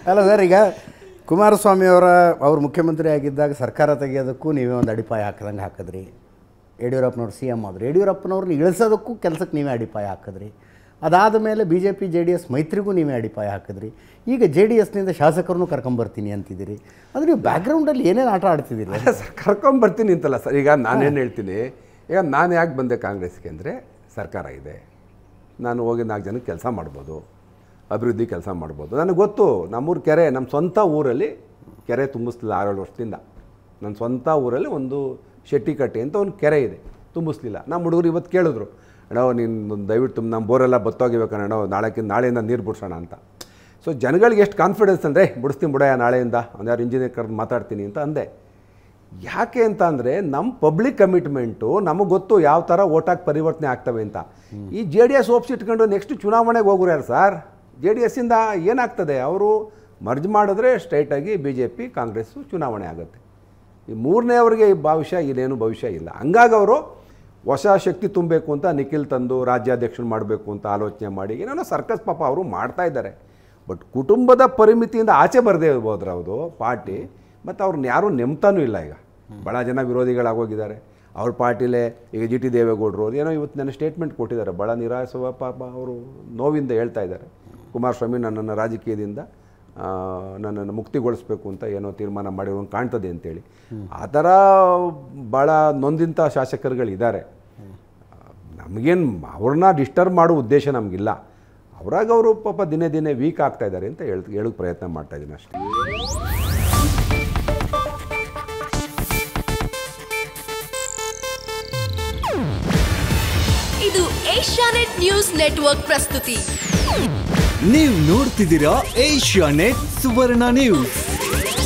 ಅಲ್ಲ ಸರ್ ಈಗ ಕುಮಾರಸ್ವಾಮಿ ಅವರ ಅವ್ರು ಮುಖ್ಯಮಂತ್ರಿ ಆಗಿದ್ದಾಗ ಸರ್ಕಾರ ತೆಗೆಯೋದಕ್ಕೂ ನೀವೇ ಒಂದು ಅಡಿಪಾಯ ಹಾಕಿದಂಗೆ ಹಾಕಿದ್ರಿ ಯಡಿಯೂರಪ್ಪನವ್ರು ಸಿ ಎಮ್ ಆದರು ಯಡಿಯೂರಪ್ಪನವ್ರನ್ನ ಇಳಿಸೋದಕ್ಕೂ ಕೆಲಸಕ್ಕೆ ನೀವೇ ಅಡಿಪಾಯ ಹಾಕಿದ್ರಿ ಅದಾದ ಮೇಲೆ B J P J D S ಮೈತ್ರಿಗೂ ನೀವೇ ಅಡಿಪಾಯ ಹಾಕಿದ್ರಿ ಈಗ ಜೆ ಡಿ ಎಸ್ನಿಂದ ಶಾಸಕರನ್ನು ಕರ್ಕೊಂಬರ್ತೀನಿ ಅಂತಿದ್ದೀರಿ ಅಂದರೆ ನೀವು ಬ್ಯಾಕ್ಗ್ರೌಂಡಲ್ಲಿ ಏನೇನು ಆಟ ಆಡ್ತಿದ್ದೀರಿ ಅಲ್ಲ ಸರ್ ಕರ್ಕೊಂಬರ್ತೀನಿ ಅಂತಲ್ಲ ಸರ್ ಈಗ ನಾನೇನು ಹೇಳ್ತೀನಿ ಈಗ ನಾನು ಯಾಕೆ ಬಂದೆ ಕಾಂಗ್ರೆಸ್ಗೆ ಅಂದರೆ ಸರ್ಕಾರ ಇದೆ ನಾನು ಹೋಗಿ ನಾಲ್ಕು ಜನಕ್ಕೆ ಕೆಲಸ ಮಾಡ್ಬೋದು ಅಭಿವೃದ್ಧಿ ಕೆಲಸ ಮಾಡ್ಬೋದು ನನಗೆ ಗೊತ್ತು ನಮ್ಮೂರ ಕೆರೆ ನಮ್ಮ ಸ್ವಂತ ಊರಲ್ಲಿ ಕೆರೆ ತುಂಬಿಸ್ಲಿಲ್ಲ ಆರೇಳು ವರ್ಷದಿಂದ ನನ್ನ ಸ್ವಂತ ಊರಲ್ಲಿ ಒಂದು ಶೆಟ್ಟಿಕಟ್ಟೆ ಅಂತ ಒಂದು ಕೆರೆ ಇದೆ ತುಂಬಿಸ್ಲಿಲ್ಲ ನಮ್ಮ ಹುಡುಗರು ಇವತ್ತು ಕೇಳಿದ್ರು ಅಣ್ಣೋ ನೀನು ದಯವಿಟ್ಟು ತುಂಬ ನಮ್ಮ ಬೋರೆಲ್ಲ ಬತ್ತೋಗಿಬೇಕಣ್ಣ ನಾಳೆಕಿಂತ ನಾಳೆಯಿಂದ ನೀರು ಬಿಡ್ಸೋಣ ಅಂತ ಸೊ ಜನಗಳಿಗೆ ಎಷ್ಟು ಕಾನ್ಫಿಡೆನ್ಸ್ ಅಂದರೆ ಬಿಡಿಸ್ತೀನಿ ಬಿಡಯ್ಯ ನಾಳೆಯಿಂದ ಒಂದು ಯಾರು ಇಂಜಿನಿಯರ್ ಕರೆದು ಮಾತಾಡ್ತೀನಿ ಅಂತ ಅಂದೆ ಯಾಕೆ ಅಂತ ಅಂದರೆ ನಮ್ಮ ಪಬ್ಲಿಕ್ ಕಮಿಟ್ಮೆಂಟು ನಮಗೆ ಗೊತ್ತು ಯಾವ ಥರ ಓಟಾಗಿ ಪರಿವರ್ತನೆ ಆಗ್ತವೆ ಅಂತ ಈ ಜೆ ಡಿ ಎಸ್ ಒಪ್ಸಿಟ್ಕೊಂಡು ನೆಕ್ಸ್ಟ್ ಚುನಾವಣೆಗೆ ಹೋಗೋರು ಯಾರು ಸರ್ ಜೆ ಡಿ ಎಸ್ಸಿಂದ ಏನಾಗ್ತದೆ ಅವರು ಮರ್ಜ್ ಮಾಡಿದ್ರೆ ಸ್ಟ್ರೈಟಾಗಿ ಬಿ ಜೆ ಪಿ ಕಾಂಗ್ರೆಸ್ಸು ಚುನಾವಣೆ ಆಗುತ್ತೆ ಈ ಮೂರನೇ ಅವರಿಗೆ ಈ ಭವಿಷ್ಯ ಇಲ್ಲೇನು ಭವಿಷ್ಯ ಇಲ್ಲ ಹಂಗಾಗಿ ಅವರು ಹೊಸ ಶಕ್ತಿ ತುಂಬಬೇಕು ಅಂತ ನಿಖಿಲ್ ತಂದು ರಾಜ್ಯಾಧ್ಯಕ್ಷರು ಮಾಡಬೇಕು ಅಂತ ಆಲೋಚನೆ ಮಾಡಿ ಏನೇನೋ ಸರ್ಕಸ್ ಪಾಪ ಅವರು ಮಾಡ್ತಾ ಇದ್ದಾರೆ ಬಟ್ ಕುಟುಂಬದ ಪರಿಮಿತಿಯಿಂದ ಆಚೆ ಬರದೇ ಇರ್ಬೋದ್ರ ಅವರು ಪಾರ್ಟಿ ಮತ್ತು ಅವ್ರನ್ನ ಯಾರೂ ನೆಮ್ತಾನೂ ಇಲ್ಲ ಈಗ ಭಾಳ ಜನ ವಿರೋಧಿಗಳಾಗೋಗಿದ್ದಾರೆ ಅವ್ರ ಪಾರ್ಟಿಲೇ ಈಗ ಜಿ ಟಿ ದೇವೇಗೌಡರು ಏನೋ ಇವತ್ತು ನನ್ನ ಸ್ಟೇಟ್ಮೆಂಟ್ ಕೊಟ್ಟಿದ್ದಾರೆ ಭಾಳ ನಿರಾಸವ ಪಾಪ ಅವರು ನೋವಿಂದ ಹೇಳ್ತಾ ಇದ್ದಾರೆ ಕುಮಾರಸ್ವಾಮಿ ನನ್ನನ್ನು ರಾಜಕೀಯದಿಂದ ಆ, ನನ್ನನ್ನು ಮುಕ್ತಿಗೊಳಿಸ್ಬೇಕು ಅಂತ ಏನೋ ತೀರ್ಮಾನ ಮಾಡಿರೋ ಕಾಣ್ತದೆ ಅಂತೇಳಿ ಆ ಥರ ಭಾಳ ನೊಂದಿಂಥ ಶಾಸಕರುಗಳಿದ್ದಾರೆ ನಮಗೇನು ಅವ್ರನ್ನ ಡಿಸ್ಟರ್ಬ್ ಮಾಡೋ ಉದ್ದೇಶ ನಮಗಿಲ್ಲ ಅವರಾಗ ಅವರು ಪಾಪ ದಿನೇ ದಿನೇ ವೀಕ್ ಆಗ್ತಾ ಇದ್ದಾರೆ ಅಂತ ಹೇಳ ಹೇಳೋಕ್ಕೆ ಪ್ರಯತ್ನ ಮಾಡ್ತಾ ಇದ್ದೀನಿ ಅಷ್ಟೇ ಇದು ಏಷ್ಯಾನೆಟ್ ನ್ಯೂಸ್ ನೆಟ್ವರ್ಕ್ ಪ್ರಸ್ತುತಿ ನೀವು ನೋಡ್ತಿದ್ದೀರಾ ಏಷ್ಯಾ ನೆಟ್ ಸುವರ್ಣ ನ್ಯೂಸ್